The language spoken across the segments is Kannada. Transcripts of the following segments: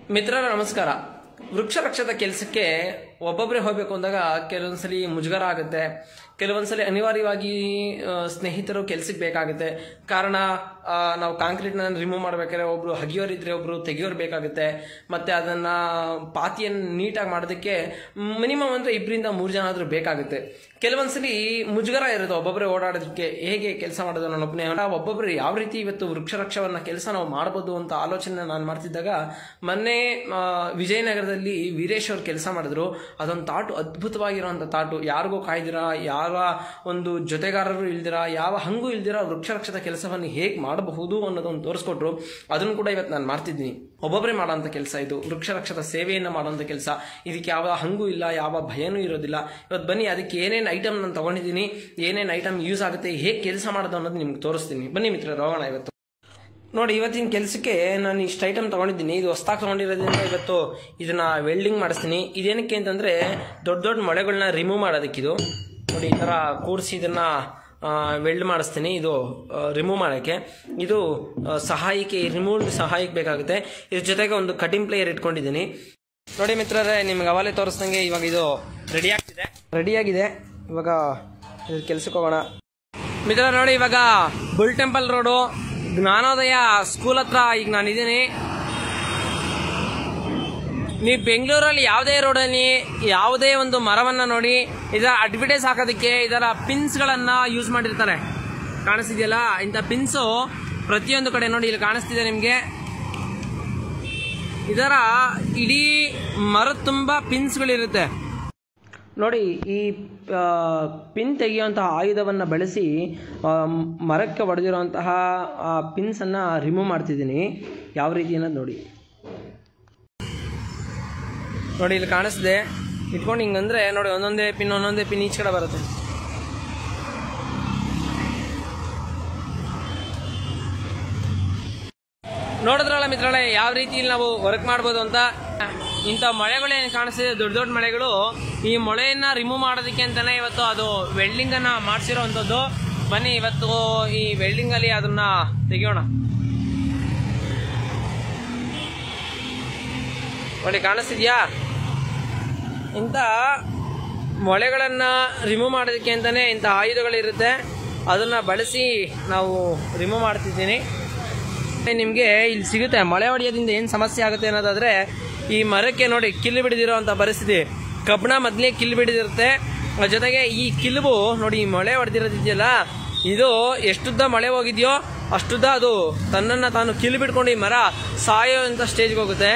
ಮಿತ್ರರ ನಮಸ್ಕಾರ ವೃಕ್ಷ ರಕ್ಷದ ಕೆಲಸಕ್ಕೆ ಒಬ್ಬೊಬ್ಬರೇ ಹೋಗಬೇಕು ಅಂದಾಗ ಕೆಲವೊಂದ್ಸಲಿ ಮುಜುಗರ ಆಗುತ್ತೆ ಕೆಲವೊಂದ್ಸಲಿ ಅನಿವಾರ್ಯವಾಗಿ ಆ, ಸ್ನೇಹಿತರು ಕೆಲ್ಸಕ್ಕೆ ಬೇಕಾಗುತ್ತೆ ಕಾರಣ ಆ, ನಾವು ಕಾಂಕ್ರೀಟ್ನ ರಿಮೂವ್ ಮಾಡ್ಬೇಕಾದ್ರೆ ಒಬ್ರು ಹಗಿಯೋರಿದ್ರೆ ಒಬ್ರು ತೆಗಿಯೋರು ಬೇಕಾಗುತ್ತೆ ಮತ್ತೆ ಅದನ್ನ ಪಾತಿಯನ್ನು ನೀಟಾಗಿ ಮಾಡೋದಕ್ಕೆ ಮಿನಿಮಮ್ ಅಂದ್ರೆ ಇಬ್ಬರಿಂದ ಮೂರು ಜನ ಆದ್ರೂ ಬೇಕಾಗುತ್ತೆ ಕೆಲವೊಂದ್ಸಲಿ ಮುಜುಗರ ಇರುತ್ತೆ ಒಬ್ಬೊಬ್ಬರೇ ಓಡಾಡೋದಕ್ಕೆ ಹೇಗೆ ಕೆಲಸ ಮಾಡೋದು ನಾನು ಒಬ್ಬನೇ ಒಬ್ಬೊಬ್ಬರು ಯಾವ ರೀತಿ ಇವತ್ತು ವೃಕ್ಷ ರಕ್ಷವನ್ನ ಕೆಲಸ ನಾವು ಮಾಡ್ಬೋದು ಅಂತ ಆಲೋಚನೆ ನಾನು ಮಾಡ್ತಿದ್ದಾಗ ಮೊನ್ನೆ ಆ, ವಿಜಯನಗರದಲ್ಲಿ ವೀರೇಶ್ ಅವ್ರು ಕೆಲಸ ಮಾಡಿದ್ರು ಅದೊಂದು ತಾಟು ಅದ್ಭುತವಾಗಿರುವಂತ ತಾಟು ಯಾರಿಗೂ ಕಾಯ್ದಿರ ಯಾವ ಒಂದು ಜೊತೆಗಾರರು ಇಲ್ದಿರ ಯಾವ ಹಂಗೂ ಇಲ್ದಿರ ವೃಕ್ಷ ರಕ್ಷದ ಕೆಲಸವನ್ನು ಹೇಗೆ ಮಾಡಬಹುದು ಅನ್ನೋದನ್ನು ತೋರಿಸ್ಕೊಟ್ರು ಅದನ್ನು ಕೂಡ ಇವತ್ತು ನಾನು ಮಾಡ್ತಿದ್ದೀನಿ ಒಬ್ಬೊಬ್ಬರೇ ಮಾಡೋಂಥ ಕೆಲಸ ಇದು ವೃಕ್ಷ ರಕ್ಷದ ಸೇವೆಯನ್ನು ಮಾಡೋಂಥ ಕೆಲಸ ಇದಕ್ಕೆ ಯಾವ ಹಂಗೂ ಇಲ್ಲ ಯಾವ ಭಯನೂ ಇರೋದಿಲ್ಲ ಇವತ್ತು ಬನ್ನಿ ಅದಕ್ಕೆ ಏನೇನು ಐಟಮ್ ನಾನು ತಗೊಂಡಿದ್ದೀನಿ ಏನೇನು ಐಟಮ್ ಯೂಸ್ ಆಗುತ್ತೆ ಹೇಗೆ ಕೆಲಸ ಮಾಡೋದು ಅನ್ನೋದು ನಿಮ್ಗೆ ತೋರಿಸ್ತೀನಿ ಬನ್ನಿ ಮಿತ್ರ ಹೋಗೋಣ ಇವತ್ತು ನೋಡಿ ಇವತ್ತಿನ ಕೆಲಸಕ್ಕೆ ನಾನು ಇಷ್ಟು ಐಟಮ್ ತಗೊಂಡಿದ್ದೀನಿ ಇದು ಹೊಸ್ದಾಗಿ ತಗೊಂಡಿರೋದ್ರಿಂದ ಇವತ್ತು ಇದನ್ನ ವೆಲ್ಡಿಂಗ್ ಮಾಡಿಸ್ತೀನಿ ಇದೇನಕ್ಕೆ ಅಂತಂದ್ರೆ ದೊಡ್ಡ ದೊಡ್ಡ ಮೊಳೆಗಳನ್ನ ರಿಮೂವ್ ಮಾಡೋದಕ್ಕಿದು ನೋಡಿ ಈ ಥರ ಕೂಡಿಸಿ ಇದನ್ನ ವೆಲ್ಡ್ ಮಾಡಿಸ್ತೀನಿ ಇದು ರಿಮೂವ್ ಮಾಡೋಕ್ಕೆ ಇದು ಆ, ಸಹಾಯಕ್ಕೆ ರಿಮೂವ್ ಸಹಾಯಕ್ಕೆ ಬೇಕಾಗುತ್ತೆ ಇದ್ರ ಜೊತೆಗೆ ಒಂದು ಕಟಿಂಗ್ ಪ್ಲೇಯರ್ ಇಟ್ಕೊಂಡಿದ್ದೀನಿ ನೋಡಿ ಮಿತ್ರರೇ ನಿಮ್ಗೆ ಅವಾಲೆ ತೋರಿಸ್ದಂಗೆ ಇವಾಗ ಇದು ರೆಡಿ ಆಗ್ತಿದೆ ರೆಡಿಯಾಗಿದೆ ಇವಾಗ ಇದ್ರ ಕೆಲ್ಸಕ್ಕೆ ಹೋಗೋಣ ಮಿತ್ರ ನೋಡಿ ಇವಾಗ bull temple road Jnanodaya school ಹತ್ರ ಈಗ ನಾನು ಇದ್ದೀನಿ ನೀವು ಬೆಂಗಳೂರಲ್ಲಿ ಯಾವುದೇ ರೋಡಲ್ಲಿ ಯಾವುದೇ ಒಂದು ಮರವನ್ನ ನೋಡಿ ಇದರ ಅಡ್ವರ್ಟೈಸ್ ಹಾಕೋದಕ್ಕೆ ಇದರ ಪಿನ್ಸ್ಗಳನ್ನ ಯೂಸ್ ಮಾಡಿರ್ತಾರೆ ಕಾಣಿಸ್ತಿದೆಯಲ್ಲ ಇಂಥ ಪಿನ್ಸು ಪ್ರತಿಯೊಂದು ಕಡೆ ನೋಡಿ ಇಲ್ಲಿ ಕಾಣಿಸ್ತಿದೆ ನಿಮಗೆ ಇದರ ಇಡೀ ಮರದ ತುಂಬ ಪಿನ್ಸ್ಗಳಿರುತ್ತೆ ನೋಡಿ ಈ ಆ, ಪಿನ್ ತೆಗೆಯುವಂತಹ ಆಯುಧವನ್ನು ಬಳಸಿ ಆ, ಮರಕ್ಕೆ ಹೊಡೆದಿರುವಂತಹ ಆ ಪಿನ್ಸನ್ನು ರಿಮೂವ್ ಮಾಡ್ತಿದ್ದೀನಿ ಯಾವ ರೀತಿ ಅನ್ನೋದು ನೋಡಿ ನೋಡಿ ಇಲ್ಲಿ ಕಾಣಿಸ್ದೆ ಇಟ್ಕೊಂಡು ಹಿಂಗಂದ್ರೆ ನೋಡಿ ಒಂದೊಂದೇ ಪಿನ್ ಒಂದೊಂದೇ ಪಿನ್ ಈಚೆ ಕಡೆ ಬರುತ್ತೆ ನೋಡಿದ್ರಲ್ಲ ಮಿತ್ರಳೆ ಯಾವ ರೀತಿಯಲ್ಲಿ ನಾವು ವರ್ಕ್ ಮಾಡ್ಬೋದು ಅಂತ ಇಂಥ ಮಳೆಗಳು ಏನು ಕಾಣಿಸ್ತಿದೆ ದೊಡ್ಡ ದೊಡ್ಡ ಮಳೆಗಳು ಈ ಮೊಳೆಯನ್ನ ರಿಮೂವ್ ಮಾಡೋದಕ್ಕೆ ಅಂತಾನೆ ಇವತ್ತು ಅದು ವೆಲ್ಡಿಂಗ್ ಅನ್ನ ಮಾಡಿಸಿರೋವಂಥದ್ದು ಬನ್ನಿ ಇವತ್ತು ಈ ವೆಲ್ಡಿಂಗ್ ಅಲ್ಲಿ ಅದನ್ನ ತೆಗಿಯೋಣ ನೋಡಿ ಕಾಣಿಸ್ತಿದ್ಯಾ ಇಂಥ ಮೊಳೆಗಳನ್ನ ರಿಮೂವ್ ಮಾಡೋದಕ್ಕೆ ಅಂತಾನೆ ಇಂಥ ಆಯುಧಗಳಿರುತ್ತೆ ಅದನ್ನ ಬಳಸಿ ನಾವು ರಿಮೂವ್ ಮಾಡ್ತಿದ್ದೀನಿ ನಿಮಗೆ ಇಲ್ಲಿ ಸಿಗುತ್ತೆ ಮಳೆ ಹೊಡೆಯೋದ್ರಿಂದ ಏನು ಸಮಸ್ಯೆ ಆಗುತ್ತೆ ಅನ್ನೋದಾದ್ರೆ ಈ ಮರಕ್ಕೆ ನೋಡಿ ಕಿಲ್ಲು ಬಿಡಿದಿರೋ ಅಂತ ಪರಿಸ್ಥಿತಿ ಕಬ್ಬಣ ಮೊದಲೇ ಕಿಲ್ಲು ಬಿಡಿದಿರುತ್ತೆ ಅದ್ರ ಜೊತೆಗೆ ಈ ಕಿಲ್ಬು ನೋಡಿ ಈ ಮಳೆ ಹೊಡೆದಿರೋದಿದೆಯಲ್ಲ ಇದು ಎಷ್ಟುದ್ದ ಮಳೆ ಹೋಗಿದೆಯೋ ಅಷ್ಟುದ್ದ ಅದು ತನ್ನನ್ನು ತಾನು ಕಿಲ್ಲು ಬಿಡ್ಕೊಂಡು ಈ ಮರ ಸಾಯೋ ಅಂತ ಸ್ಟೇಜ್ಗೆ ಹೋಗುತ್ತೆ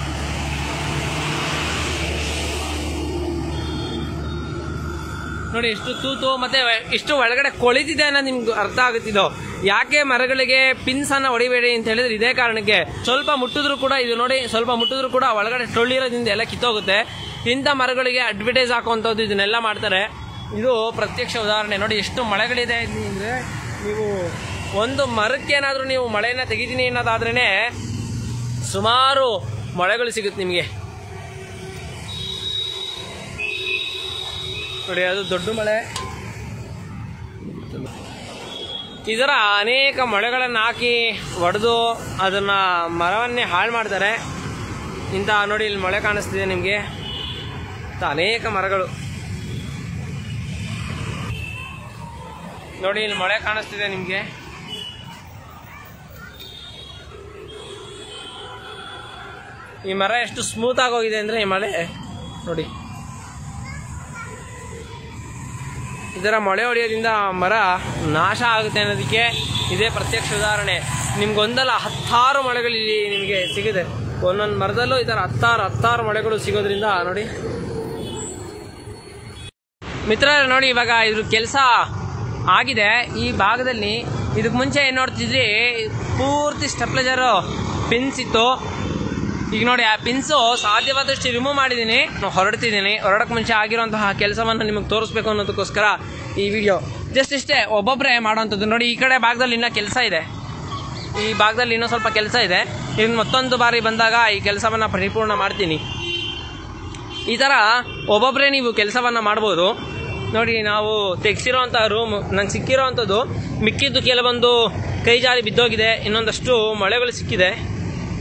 ನೋಡಿ ಎಷ್ಟು ತೂತು ಮತ್ತೆ ಇಷ್ಟು ಒಳಗಡೆ ಕೊಳಿತಿದೆ ಅನ್ನೋದು ನಿಮ್ಗೆ ಅರ್ಥ ಆಗುತ್ತಿದ್ದು ಯಾಕೆ ಮರಗಳಿಗೆ ಪಿನ್ಸ್ ಅನ್ನ ಹೊಡಿಬೇಡಿ ಅಂತ ಹೇಳಿದ್ರೆ ಇದೇ ಕಾರಣಕ್ಕೆ ಸ್ವಲ್ಪ ಮುಟ್ಟಿದ್ರು ಕೂಡ ಇದು ನೋಡಿ ಸ್ವಲ್ಪ ಮುಟ್ಟಿದ್ರು ಕೂಡ ಒಳಗಡೆ ಟೊಳ್ಳಿರೋದ್ರಿಂದ ಎಲ್ಲ ಕಿತ್ತೋಗುತ್ತೆ ಇಂಥ ಮರಗಳಿಗೆ ಅಡ್ವರ್ಟೈಸ್ ಹಾಕುವಂಥದ್ದು ಇದನ್ನೆಲ್ಲ ಮಾಡ್ತಾರೆ ಇದು ಪ್ರತ್ಯಕ್ಷ ಉದಾಹರಣೆ ನೋಡಿ ಎಷ್ಟು ಮಳೆಗಳಿದೆ ಅಂದ್ರೆ ನೀವು ಒಂದು ಮರಕ್ಕೆ ಏನಾದರೂ ನೀವು ಮಳೆಯನ್ನ ತೆಗಿತೀನಿ ಅನ್ನೋದಾದ್ರೇನೆ ಸುಮಾರು ಮಳೆಗಳು ಸಿಗುತ್ತೆ ನಿಮಗೆ ನೋಡಿ ಅದು ದೊಡ್ಡ ಮಳೆ ಇದರ ಅನೇಕ ಮೊಳೆಗಳನ್ನು ಹಾಕಿ ಒಡೆದು ಅದನ್ನ ಮರವನ್ನೇ ಹಾಳು ಮಾಡ್ತಾರೆ ಇಂಥ ನೋಡಿ ಇಲ್ಲಿ ಮೊಳೆ ಕಾಣಿಸ್ತಿದೆ ನಿಮಗೆ ಇಂಥ ಅನೇಕ ಮರಗಳು ನೋಡಿ ಇಲ್ಲಿ ಮೊಳೆ ಕಾಣಿಸ್ತಿದೆ ನಿಮಗೆ ಈ ಮರ ಎಷ್ಟು ಸ್ಮೂತ್ ಆಗೋಗಿದೆ ಅಂದ್ರೆ ಈ ಮಳೆ ನೋಡಿ ಇದರ ಮೊಳೆ ಹೊಡೆಯೋದ್ರಿಂದ ಮರ ನಾಶ ಆಗುತ್ತೆ ಅನ್ನೋದಕ್ಕೆ ಇದೇ ಪ್ರತ್ಯಕ್ಷ ಉದಾಹರಣೆ ನಿಮ್ಗೊಂದಲ್ಲ ಹತ್ತಾರು ಮೊಳೆಗಳು ಇಲ್ಲಿ ನಿಮಗೆ ಸಿಗುತ್ತೆ ಒಂದೊಂದು ಮರದಲ್ಲೂ ಇದರ ಹತ್ತಾರು ಹತ್ತಾರು ಮೊಳೆಗಳು ಸಿಗೋದ್ರಿಂದ ನೋಡಿ ಮಿತ್ರ ನೋಡಿ ಇವಾಗ ಇದ್ರ ಕೆಲಸ ಆಗಿದೆ ಈ ಭಾಗದಲ್ಲಿ ಇದಕ್ಕೆ ಮುಂಚೆ ಏನು ನೋಡ್ತಿದ್ರಿ ಪೂರ್ತಿ ಸ್ಟೆಪ್ಲೈಜರು ಪಿನ್ಸ್ ಇತ್ತು ಈಗ ನೋಡಿ ಆ ಪಿನ್ಸು ಸಾಧ್ಯವಾದಷ್ಟು ರಿಮೂವ್ ಮಾಡಿದ್ದೀನಿ ನಾನು ಹೊರಡ್ತಿದ್ದೀನಿ ಹೊರಡಕ್ಕೆ ಮುಂಚೆ ಆಗಿರುವಂತಹ ಕೆಲಸವನ್ನು ನಿಮಗೆ ತೋರಿಸ್ಬೇಕು ಅನ್ನೋದಕ್ಕೋಸ್ಕರ ಈ ವಿಡಿಯೋ ಜಸ್ಟ್ ಇಷ್ಟೇ ಒಬ್ಬೊಬ್ಬರೇ ಮಾಡೋವಂಥದ್ದು ನೋಡಿ ಈ ಕಡೆ ಭಾಗದಲ್ಲಿ ಇನ್ನೂ ಕೆಲಸ ಇದೆ ಈ ಭಾಗದಲ್ಲಿ ಇನ್ನೂ ಸ್ವಲ್ಪ ಕೆಲಸ ಇದೆ ಇನ್ನು ಮತ್ತೊಂದು ಬಾರಿ ಬಂದಾಗ ಈ ಕೆಲಸವನ್ನು ಪರಿಪೂರ್ಣ ಮಾಡ್ತೀನಿ ಈ ಥರ ಒಬ್ಬೊಬ್ಬರೇ ನೀವು ಕೆಲಸವನ್ನು ಮಾಡ್ಬೋದು ನೋಡಿ ನಾವು ತೆಗ್ಸಿರೋಂಥ ರೂಮ್ ನಂಗೆ ಸಿಕ್ಕಿರೋವಂಥದ್ದು ಮಿಕ್ಕಿದ್ದು ಕೆಲವೊಂದು ಕೈ ಜಾರಿ ಬಿದ್ದೋಗಿದೆ ಇನ್ನೊಂದಷ್ಟು ಮಳೆಗಳು ಸಿಕ್ಕಿದೆ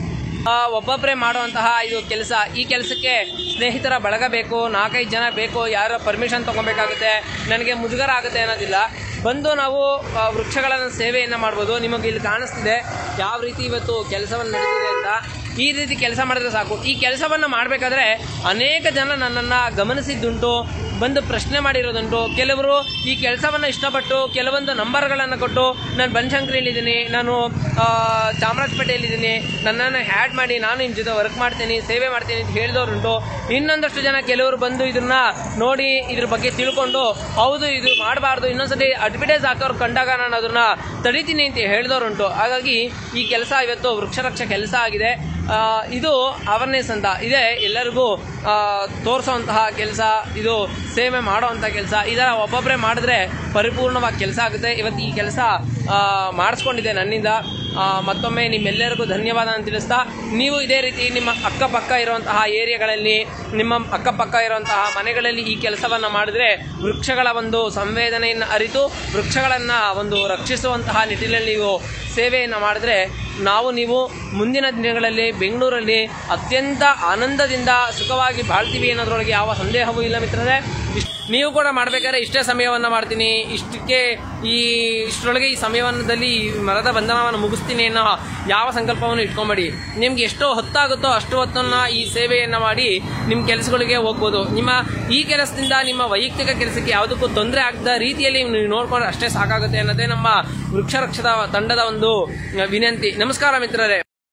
ಆ, ಒಬ್ಬೊಬ್ಬರೇ ಮಾಡುವಂತಹ ಇದು ಕೆಲಸ ಈ ಕೆಲಸಕ್ಕೆ ಸ್ನೇಹಿತರ ಬಳಗ ಬೇಕು ನಾಲ್ಕೈದು ಜನ ಬೇಕು ಯಾರ ಪರ್ಮಿಷನ್ ತೊಗೊಬೇಕಾಗುತ್ತೆ ನನಗೆ ಮುಜುಗರ ಆಗುತ್ತೆ ಅನ್ನೋದಿಲ್ಲ ಬಂದು ನಾವು ಆ, ವೃಕ್ಷಗಳನ್ನು ಸೇವೆಯನ್ನು ಮಾಡ್ಬೋದು ನಿಮಗೆ ಇಲ್ಲಿ ಕಾಣಿಸ್ತಿದೆ ಯಾವ ರೀತಿ ಇವತ್ತು ಕೆಲಸವನ್ನು ನಡೆದಿದೆ ಅಂತ ಈ ರೀತಿ ಕೆಲಸ ಮಾಡಿದ್ರೆ ಸಾಕು ಈ ಕೆಲಸವನ್ನು ಮಾಡಬೇಕಾದ್ರೆ ಅನೇಕ ಜನ ನನ್ನನ್ನು ಗಮನಿಸಿದ್ದುಂಟು ಬಂದು ಪ್ರಶ್ನೆ ಮಾಡಿರೋದುಂಟು ಕೆಲವರು ಈ ಕೆಲಸವನ್ನು ಇಷ್ಟಪಟ್ಟು ಕೆಲವೊಂದು ನಂಬರ್ಗಳನ್ನು ಕೊಟ್ಟು ನಾನು ಬನಶಂಕರಿಯಲ್ಲಿದ್ದೀನಿ ನಾನು ಆ, ಚಾಮರಾಜಪೇಟೆಯಲ್ಲಿದ್ದೀನಿ ನನ್ನನ್ನು ಹ್ಯಾಡ್ ಮಾಡಿ ನಾನು ನಿಮ್ಮ ಜೊತೆ ವರ್ಕ್ ಮಾಡ್ತೀನಿ ಸೇವೆ ಮಾಡ್ತೀನಿ ಅಂತ ಹೇಳಿದವರುಂಟು ಇನ್ನೊಂದಷ್ಟು ಜನ ಕೆಲವರು ಬಂದು ಇದನ್ನ ನೋಡಿ ಇದ್ರ ಬಗ್ಗೆ ತಿಳ್ಕೊಂಡು ಹೌದು ಇದು ಮಾಡಬಾರ್ದು ಇನ್ನೊಂದ್ಸತಿ ಅಡ್ವರ್ಟೈಸ್ ಹಾಕೋರು ಕಂಡಾಗ ನಾನು ಅದನ್ನ ತಡಿತೀನಿ ಅಂತ ಹೇಳಿದವರುಂಟು ಹಾಗಾಗಿ ಈ ಕೆಲಸ ಇವತ್ತು ವೃಕ್ಷರಕ್ಷ ಕೆಲಸ ಆಗಿದೆ ಆ, ಇದು ಅವೇರ್ನೆಸ್ ಅಂತ ಇದೆ ಎಲ್ಲರಿಗೂ ತೋರಿಸೋವಂತಹ ಕೆಲಸ ಇದು ಸೇವೆ ಮಾಡೋವಂಥ ಕೆಲಸ ಇದರ ಒಬ್ಬೊಬ್ಬರೇ ಮಾಡಿದ್ರೆ ಪರಿಪೂರ್ಣವಾಗಿ ಕೆಲಸ ಆಗುತ್ತೆ ಇವತ್ತು ಈ ಕೆಲಸ ಮಾಡಿಸ್ಕೊಂಡಿದೆ ನನ್ನಿಂದ ಆ, ಮತ್ತೊಮ್ಮೆ ನಿಮ್ಮೆಲ್ಲರಿಗೂ ಧನ್ಯವಾದ ಅಂತ ತಿಳಿಸ್ತಾ ನೀವು ಇದೇ ರೀತಿ ನಿಮ್ಮ ಅಕ್ಕಪಕ್ಕ ಇರುವಂತಹ ಏರಿಯಾಗಳಲ್ಲಿ ನಿಮ್ಮ ಅಕ್ಕಪಕ್ಕ ಇರುವಂತಹ ಮನೆಗಳಲ್ಲಿ ಈ ಕೆಲಸವನ್ನು ಮಾಡಿದ್ರೆ ವೃಕ್ಷಗಳ ಒಂದು ಸಂವೇದನೆಯನ್ನು ಅರಿತು ವೃಕ್ಷಗಳನ್ನು ಒಂದು ರಕ್ಷಿಸುವಂತಹ ನಿಟ್ಟಿನಲ್ಲಿ ನೀವು ಸೇವೆಯನ್ನು ಮಾಡಿದ್ರೆ ನಾವು ನೀವು ಮುಂದಿನ ದಿನಗಳಲ್ಲಿ ಬೆಂಗಳೂರಲ್ಲಿ ಅತ್ಯಂತ ಆನಂದದಿಂದ ಸುಖವಾಗಿ ಬಾಳ್ತೀವಿ ಅನ್ನೋದ್ರೊಳಗೆ ಯಾವ ಸಂದೇಹವೂ ಇಲ್ಲ ಮಿತ್ರರೇ ಇಷ್ಟ್- ನೀವು ಕೂಡ ಮಾಡಬೇಕಾದ್ರೆ ಇಷ್ಟೇ ಸಮಯವನ್ನು ಮಾಡ್ತೀನಿ ಇಷ್ಟಕ್ಕೆ ಈ ಇಷ್ಟರೊಳಗೆ ಈ ಸಮಯವನ್ನದಲ್ಲಿ ಈ ಮರದ ಬಂಧನವನ್ನು ಮುಗಿಸ್ತೀನಿ ಅನ್ನೋ ಯಾವ ಸಂಕಲ್ಪವನ್ನು ಇಟ್ಕೊಂಬೇಡಿ ನಿಮ್ಗೆ ಎಷ್ಟೋ ಹೊತ್ತಾಗುತ್ತೋ ಅಷ್ಟು ಹೊತ್ತನ್ನು ಈ ಸೇವೆಯನ್ನು ಮಾಡಿ ನಿಮ್ಮ ಕೆಲಸಗಳಿಗೆ ಹೋಗ್ಬೋದು ನಿಮ್ಮ ಈ ಕೆಲಸದಿಂದ ನಿಮ್ಮ ವೈಯಕ್ತಿಕ ಕೆಲಸಕ್ಕೆ ಯಾವುದಕ್ಕೂ ತೊಂದರೆ ಆಗದ ರೀತಿಯಲ್ಲಿ ನೀವು ನೋಡ್ಕೊಂಡ್ರೆ ಅಷ್ಟೇ ಸಾಕಾಗುತ್ತೆ ಅನ್ನೋದೇ ನಮ್ಮ ವೃಕ್ಷರಕ್ಷದ ತಂಡದ ಒಂದು ವಿನಂತಿ ನಮಸ್ಕಾರ ಮಿತ್ರರೇ